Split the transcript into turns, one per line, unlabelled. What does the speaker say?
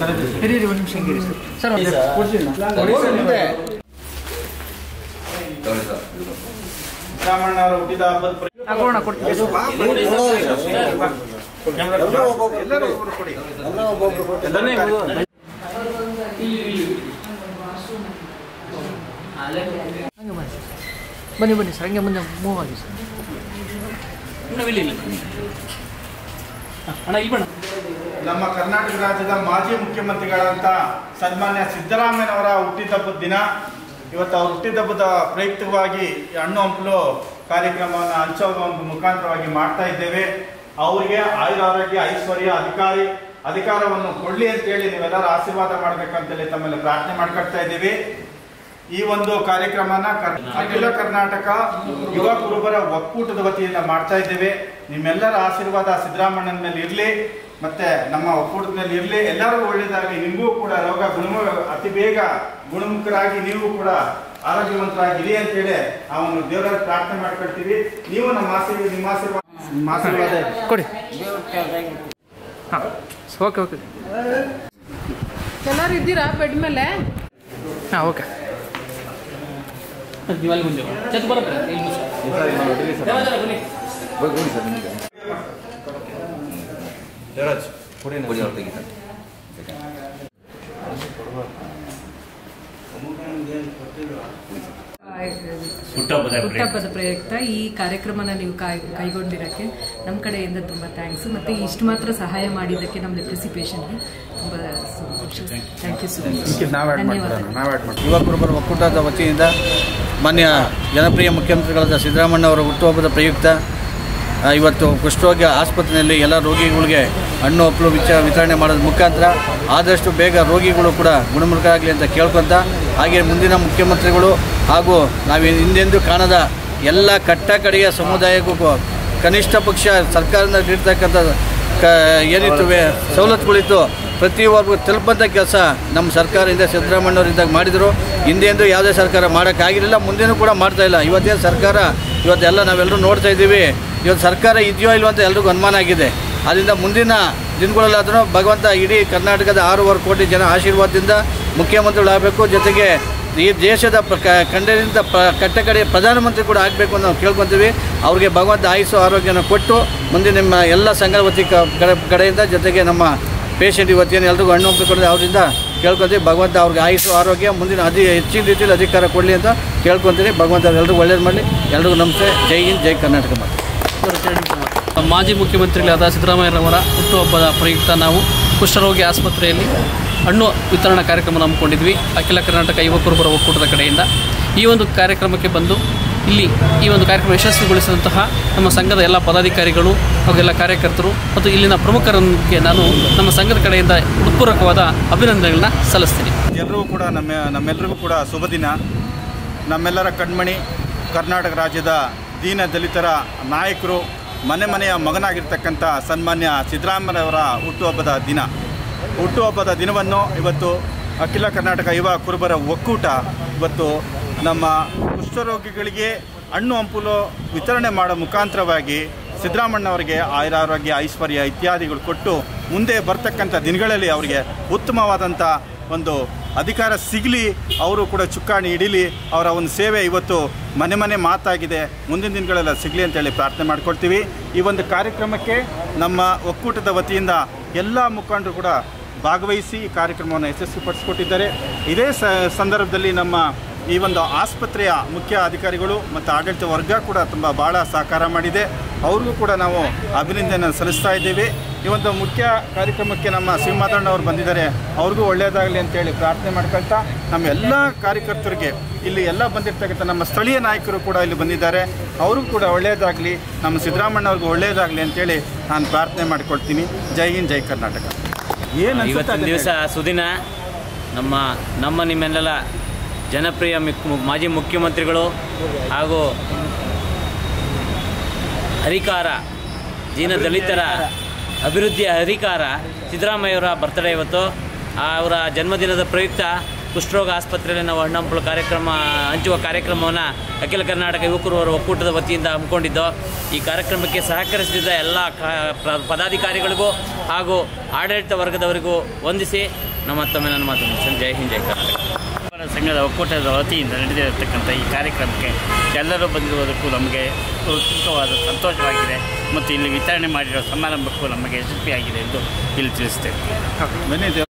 ಹಿರಿಯರಿ ಒಂದು ನಿಮಿಷ ಹಿಂಗಿರಿ sir sir ಒಂದು
ರಾಮಣ್ಣವರ ಹುಟ್ಟಿದ ಹಬ್ಬದ ಪ್ರಯುಕ್ತ
ಕೊಡೋಣ ಕೊಡ್ತೀವಿ
ಎಲ್ಲರೂ ಒಬ್ರು ಕೊಡಿ
ಹಂಗೆ ಬನ್ನಿ ಸರ್ ಬನ್ನಿ ಬನ್ನಿ ಸರ್ ಹಂಗೆ ಮುಂದೆ ಮೂವ್ ಆಗಿ ಸರ್
ಅಣ್ಣ ಇಲ್ಲಿ ಬಣ್ಣ
ನಮ್ಮ ಕರ್ನಾಟಕ ರಾಜ್ಯದ ಮಾಜಿ ಮುಖ್ಯಮಂತ್ರಿಗಳಂತ ಸನ್ಮಾನ್ಯ ಸಿದ್ದರಾಮಯ್ಯನವರ ಹುಟ್ಟಿದಬ್ಬದ ದಿನ ಇವತ್ತು ಅವ್ರ ಹುಟ್ಟಿದಬ್ಬದ ಪ್ರಯುಕ್ತವಾಗಿ ಈ ಹಣ್ಣು ಹಂಪಲು ಕಾರ್ಯಕ್ರಮವನ್ನು ಹಂಚೋ ಒಂದು ಮುಖಾಂತರವಾಗಿ ಮಾಡ್ತಾ ಇದ್ದೇವೆ ಅವರಿಗೆ ಆಯುರ ಆರೋಗ್ಯ ಐಶ್ವರ್ಯ ಅಧಿಕಾರಿ ಅಧಿಕಾರವನ್ನು ಕೊಡ್ಲಿ ಅಂತೇಳಿ ನೀವೆಲ್ಲರೂ ಆಶೀರ್ವಾದ ಮಾಡ್ಬೇಕಂತೇಳಿ ತಮ್ಮಲ್ಲಿ ಪ್ರಾರ್ಥನೆ ಮಾಡ್ಕೊಳ್ತಾ ಇದ್ದೀವಿ ಈ ಒಂದು ಕಾರ್ಯಕ್ರಮನ ಕರ್- ಅಖಿಲ ಕರ್ನಾಟಕ ಯುವ ಕುರುಬರ ಒಕ್ಕೂಟದ ವತಿಯಿಂದ ಮಾಡ್ತಾ ಇದ್ದೇವೆ ನಿಮ್ಮೆಲ್ಲರ ಆಶೀರ್ವಾದ ಸಿದ್ದರಾಮಣ್ಣನ ಮೇಲೆ ಇರಲಿ ಮತ್ತೆ ನಮ್ಮ ಒಕ್ಕೂಟದ ಮೇಲೆ ಇರಲಿ ಎಲ್ಲರೂ ಒಳ್ಳೇದಾಗಲಿ ನಿಮಗೂ ಕೂಡ ರೋಗ ಗುಣ ಅತಿ ಬೇಗ ಗುಣಮುಖರಾಗಿ ನೀವು ಕೂಡ ಆರೋಗ್ಯವಂತರಾಗಿರಿ ಅಂತೇಳಿ ಅವನು ದೇವರ ಪ್ರಾರ್ಥನೆ ಮಾಡ್ಕೊಳ್ತೀವಿ ನೀವು ನಮ್ಮ ಆಶೀರ್ವಾದ ನಿಮ್ಮ ಆಶೀರ್ವಾದ ನಿಮ್ಮ ಆಶೀರ್ವಾದ ಇರ್ಲಿ.
ಕೊಡಿ ಹಾಂ ಓಕೆ ಓಕೆ
ಎಲ್ಲರೂ ಇದ್ದೀರಾ ಬೆಡ್ ಮೇಲೆ
ಹಾಂ ಓಕೆ
ನೀವು ಅಲ್ಲಿ ಮುಂದೆ ಚತ್ ಬರುತ್ತೆ ಇಲ್ಲಿ ಮುಚ್ಚು. ದೇವರಾಜ ಬನ್ನಿ
ಹುಟ್ಟಹಬ್ಬದ ಪ್ರಯುಕ್ತ ಈ ಕಾರ್ಯಕ್ರಮನ ನೀವು ಕೈ ಕೈಗೊಂಡಿರೋಕ್ಕೆ ನಮ್ಮ ಕಡೆಯಿಂದ ತುಂಬ ಥ್ಯಾಂಕ್ಸ್ ಮತ್ತು ಇಷ್ಟು ಮಾತ್ರ ಸಹಾಯ ಮಾಡಿದ್ದಕ್ಕೆ ನಮ್ಮ ಲೆಪ್ರಸಿ ಪೇಷಂಟ್ಗೆ ತುಂಬ ಸಂತೋಷ ಥ್ಯಾಂಕ್ ಯು ಸೊ ಮಚ್ ಧನ್ಯವಾದ
ಯುವ ಕುರುಬರ ಒಕ್ಕೂಟದ ವತಿಯಿಂದ ಮಾನ್ಯ ಜನಪ್ರಿಯ ಮುಖ್ಯಮಂತ್ರಿಗಳಾದ ಸಿದ್ದರಾಮಣ್ಣ ಅವರ ಹುಟ್ಟುಹಬ್ಬದ ಪ್ರಯುಕ್ತ ಆ, ಇವತ್ತು ಕುಷ್ಠರೋಗ ಆಸ್ಪತ್ರೆಯಲ್ಲಿ ಎಲ್ಲ ರೋಗಿಗಳಿಗೆ ಹಣ್ಣು ಹಪ್ಪಲು ವಿಚ ವಿತರಣೆ ಮಾಡೋದ್ರ ಮುಖಾಂತರ ಆದಷ್ಟು ಬೇಗ ರೋಗಿಗಳು ಕೂಡ ಗುಣಮುಖರಾಗಲಿ ಅಂತ ಕೇಳ್ಕೊತ ಹಾಗೆ ಮುಂದಿನ ಮುಖ್ಯಮಂತ್ರಿಗಳು ಹಾಗೂ ನಾವು ಹಿಂದೆಂದೂ ಕಾಣದ ಎಲ್ಲ ಕಟ್ಟ ಕಡೆಯ ಸಮುದಾಯಕ್ಕೂ ಕೊ- ಕನಿಷ್ಠ ಪಕ್ಷ ಸರ್ಕಾರದಿಂದ ನೀಡ್ತಕ್ಕಂಥ ಕ ಏನಿತ್ತು ವೇ- ಸವಲತ್ತುಗಳಿತ್ತು ಪ್ರತಿಯೊಬ್ಬರಿಗೂ ತಲುಪಂಥ ಕೆಲಸ ನಮ್ಮ ಸರ್ಕಾರದಿಂದ ಸಿದ್ದರಾಮಣ್ಣವರಿದ್ದಾಗ ಮಾಡಿದರು ಹಿಂದೆಂದೂ ಯಾವುದೇ ಸರ್ಕಾರ ಮಾಡೋಕ್ಕಾಗಿರಲಿಲ್ಲ ಮುಂದೇನೂ ಕೂಡ ಮಾಡ್ತಾ ಇಲ್ಲ ಇವತ್ತೇನು ಸರ್ಕಾರ ಇವತ್ತೆಲ್ಲ ನಾವೆಲ್ಲರೂ ನೋಡ್ತಾ ಇದ್ದೀವಿ ಇವತ್ತು ಸರ್ಕಾರ ಇದೆಯೋ ಇಲ್ವೋ ಅಂತ ಎಲ್ರಿಗೂ ಅನುಮಾನ ಆಗಿದೆ ಅದರಿಂದ ಮುಂದಿನ ದಿನಗಳಲ್ಲಾದರೂ ಭಗವಂತ ಇಡೀ ಕರ್ನಾಟಕದ ಆರೂವರೆ ಕೋಟಿ ಜನ ಆಶೀರ್ವಾದದಿಂದ ಮುಖ್ಯಮಂತ್ರಿಗಳಾಗಬೇಕು ಜೊತೆಗೆ ಈ ದೇಶದ ಪ್ರ ಕ- ಖಂಡದಿಂದ ಪ್ರ ಕಟ್ಟಕಡೆ ಪ್ರಧಾನಮಂತ್ರಿ ಕೂಡ ಆಗಬೇಕು ಅಂತ ನಾವು ಕೇಳ್ಕೊತೀವಿ ಅವ್ರಿಗೆ ಭಗವಂತ ಆಯುಸ್ಸು ಆರೋಗ್ಯನ ಕೊಟ್ಟು ಮುಂದೆ ನಿಮ್ಮ ಎಲ್ಲ ಸಂಘ ವತಿ ಕ- ಕಡೆ ಕಡೆಯಿಂದ ಜೊತೆಗೆ ನಮ್ಮ ಪೇಷಂಟ್ ಇವತ್ತೇನು ಎಲ್ರಿಗೂ ಹಣ್ಣು ಹಂಪಲು ಕೊಡೋದು ಅವರಿಂದ ಕೇಳ್ಕೊತೀವಿ ಭಗವಂತ ಅವ್ರಿಗೆ ಆಯುಸ್ಸು ಆರೋಗ್ಯ ಮುಂದಿನ ಅಧಿ ಹೆಚ್ಚಿನ ರೀತಿಯಲ್ಲಿ ಅಧಿಕಾರ ಕೊಡಲಿ ಅಂತ ಕೇಳ್ಕೊತೀನಿ ಭಗವಂತ ಎಲ್ರಿಗೂ ಒಳ್ಳೇದು ಮಾಡಲಿ ಎಲ್ರಿಗೂ ನಮಸ್ತೆ ಜೈ ಹಿಂದ್ ಜೈ ಕರ್ನಾಟಕ ಮಾಡಿ
ಮಾಜಿ ಮುಖ್ಯಮಂತ್ರಿಗಳಾದ ಸಿದ್ದರಾಮಯ್ಯರವರ ಹುಟ್ಟುಹಬ್ಬದ ಪ್ರಯುಕ್ತ ನಾವು ಕುಷ್ಠರೋಗಿ ಆಸ್ಪತ್ರೆಯಲ್ಲಿ ಹಣ್ಣು ವಿತರಣಾ ಕಾರ್ಯಕ್ರಮ ಹಮ್ಮಿಕೊಂಡಿದ್ವಿ ಅಖಿಲ ಕರ್ನಾಟಕ ಯುವಕರುಬರ ಒಕ್ಕೂಟದ ಕಡೆಯಿಂದ ಈ ಒಂದು ಕಾರ್ಯಕ್ರಮಕ್ಕೆ ಬಂದು ಇಲ್ಲಿ ಈ ಒಂದು ಕಾರ್ಯಕ್ರಮ ಯಶಸ್ವಿಗೊಳಿಸಿದಂತಹ ನಮ್ಮ ಸಂಘದ ಎಲ್ಲ ಪದಾಧಿಕಾರಿಗಳು ಹಾಗೂ ಎಲ್ಲ ಕಾರ್ಯಕರ್ತರು ಮತ್ತು ಇಲ್ಲಿನ ಪ್ರಮುಖರಿಗೆ ನಾನು ನಮ್ಮ ಸಂಘದ ಕಡೆಯಿಂದ ಹೃತ್ಪೂರ್ವಕವಾದ ಅಭಿನಂದನೆಗಳನ್ನ ಸಲ್ಲಿಸ್ತೀನಿ
ಎಲ್ರಿಗೂ ಕೂಡ ನಮ್ಮ ನಮ್ಮೆಲ್ಲರಿಗೂ ಕೂಡ ಶುಭ ದಿನ ನಮ್ಮೆಲ್ಲರ ಕಣ್ಮಣಿ ಕರ್ನಾಟಕ ರಾಜ್ಯದ ದೀನ ದಲಿತರ ನಾಯಕರು ಮನೆ ಮನೆಯ ಮಗನಾಗಿರ್ತಕ್ಕಂಥ ಸನ್ಮಾನ್ಯ ಸಿದ್ದರಾಮಯ್ಯವರ ಹುಟ್ಟುಹಬ್ಬದ ದಿನ ಹುಟ್ಟುಹಬ್ಬದ ದಿನವನ್ನು ಇವತ್ತು ಅಖಿಲ ಕರ್ನಾಟಕ ಯುವ ಕುರುಬರ ಒಕ್ಕೂಟ ಇವತ್ತು ನಮ್ಮ ಕುಷ್ಠರೋಗಿಗಳಿಗೆ ಹಣ್ಣು ಹಂಪಲು ವಿತರಣೆ ಮಾಡೋ ಮುಖಾಂತರವಾಗಿ ಸಿದ್ದರಾಮಣ್ಣವರಿಗೆ ಆಯುರಾರೋಗ್ಯ ಐಶ್ವರ್ಯ ಇತ್ಯಾದಿಗಳು ಕೊಟ್ಟು ಮುಂದೆ ಬರ್ತಕ್ಕಂಥ ದಿನಗಳಲ್ಲಿ ಅವರಿಗೆ ಉತ್ತಮವಾದಂಥ ಒಂದು ಅಧಿಕಾರ ಸಿಗಲಿ ಅವರು ಕೂಡ ಚುಕ್ಕಾಣಿ ಹಿಡೀಲಿ ಅವರ ಒಂದು ಸೇವೆ ಇವತ್ತು ಮನೆ ಮನೆ ಮಾತಾಗಿದೆ ಮುಂದಿನ ದಿನಗಳೆಲ್ಲ ಸಿಗಲಿ ಅಂತೇಳಿ ಪ್ರಾರ್ಥನೆ ಮಾಡ್ಕೊಳ್ತೀವಿ ಈ ಒಂದು ಕಾರ್ಯಕ್ರಮಕ್ಕೆ ನಮ್ಮ ಒಕ್ಕೂಟದ ವತಿಯಿಂದ ಎಲ್ಲ ಮುಖಂಡರು ಕೂಡ ಭಾಗವಹಿಸಿ ಈ ಕಾರ್ಯಕ್ರಮವನ್ನು ಯಶಸ್ವಿಪಡಿಸಿಕೊಟ್ಟಿದ್ದಾರೆ ಇದೇ ಸ ಸಂದರ್ಭದಲ್ಲಿ ನಮ್ಮ ಈ ಒಂದು ಆಸ್ಪತ್ರೆಯ ಮುಖ್ಯ ಅಧಿಕಾರಿಗಳು ಮತ್ತು ಆಡಳಿತ ವರ್ಗ ಕೂಡ ತುಂಬ ಭಾಳ ಸಹಕಾರ ಮಾಡಿದೆ ಅವ್ರಿಗೂ ಕೂಡ ನಾವು ಅಭಿನಂದನೆ ಸಲ್ಲಿಸ್ತಾ ಇದ್ದೀವಿ ಈ ಒಂದು ಮುಖ್ಯ ಕಾರ್ಯಕ್ರಮಕ್ಕೆ ನಮ್ಮ ಸಿಂಹದಣ್ಣ ಅವರು ಬಂದಿದ್ದಾರೆ ಅವ್ರಿಗೂ ಒಳ್ಳೆಯದಾಗಲಿ ಅಂತೇಳಿ ಪ್ರಾರ್ಥನೆ ಮಾಡ್ಕೊಳ್ತಾ ನಮ್ಮ ಎಲ್ಲ ಕಾರ್ಯಕರ್ತರಿಗೆ ಇಲ್ಲಿ ಎಲ್ಲ ಬಂದಿರ್ತಕ್ಕಂಥ ನಮ್ಮ ಸ್ಥಳೀಯ ನಾಯಕರು ಕೂಡ ಇಲ್ಲಿ ಬಂದಿದ್ದಾರೆ ಅವ್ರಿಗೂ ಕೂಡ ಒಳ್ಳೆಯದಾಗಲಿ ನಮ್ಮ ಸಿದ್ದರಾಮಣ್ಣ ಅವ್ರಿಗೂ ಒಳ್ಳೆಯದಾಗಲಿ ಅಂತೇಳಿ ನಾನು ಪ್ರಾರ್ಥನೆ ಮಾಡ್ಕೊಳ್ತೀನಿ ಜೈ ಹಿಂದ್ ಜೈ ಕರ್ನಾಟಕ ಏನು
ಇವತ್ತಿನ ದಿವಸ ಸುದಿನ ನಮ್ಮ ನಮ್ಮ ನಿಮ್ಮೆಲ್ಲ ಜನಪ್ರಿಯ ಮಿಕ್ ಮಾಜಿ ಮುಖ್ಯಮಂತ್ರಿಗಳು ಹಾಗೂ ಹರಿಕಾರ ದೀನ ದಲಿತರ ಅಭಿವೃದ್ಧಿಯ ಹರಿಕಾರ ಸಿದ್ದರಾಮಯ್ಯವರ ಬರ್ತ್ಡೇ ಇವತ್ತು ಅವರ ಜನ್ಮದಿನದ ಪ್ರಯುಕ್ತ ಕುಷ್ಠರೋಗ ಆಸ್ಪತ್ರೆಯಲ್ಲಿ ನಾವು ಹಣ್ಣಂಪಲು ಕಾರ್ಯಕ್ರಮ ಹಂಚುವ ಕಾರ್ಯಕ್ರಮವನ್ನು ಅಖಿಲ ಕರ್ನಾಟಕ ಯುವಕರು ಅವರ ಒಕ್ಕೂಟದ ವತಿಯಿಂದ ಹಮ್ಮಿಕೊಂಡಿದ್ದು ಈ ಕಾರ್ಯಕ್ರಮಕ್ಕೆ ಸಹಕರಿಸಿದ ಎಲ್ಲ ಕ- ಪ್ರ- ಪದಾಧಿಕಾರಿಗಳಿಗೂ ಹಾಗೂ ಆಡಳಿತ ವರ್ಗದವರಿಗೂ ವಂದಿಸಿ ನಮ್ಮ ಮತ್ತೊಮ್ಮೆ ನನ್ನ ಮಾತು ಮುಗಿಸ್ತೇನೆ. ಜೈ ಹಿಂದ್ ಜೈ ಕರ್ನಾಟಕ
ವ್ಯಾಪಾರ ಸಂಘದ ಒಕ್ಕೂಟದ ವತಿಯಿಂದ ನಡೆದಿರತಕ್ಕಂಥ ಈ ಕಾರ್ಯಕ್ರಮಕ್ಕೆ ಎಲ್ಲರೂ ಬಂದಿರುವುದಕ್ಕೂ ನಮಗೆ ಉತ್ಸುಕವಾದ ಸಂತೋಷವಾಗಿದೆ ಮತ್ತು ಇಲ್ಲಿ ವಿತರಣೆ ಮಾಡಿರೋ ಸಮಾರಂಭಕ್ಕೂ ನಮಗೆ ಯಶಸ್ವಿಯಾಗಿದೆ ಎಂದು ಇಲ್ಲಿ ತಿಳಿಸ್ತೇವೆ
ಬನ್ನಿ ದೇವ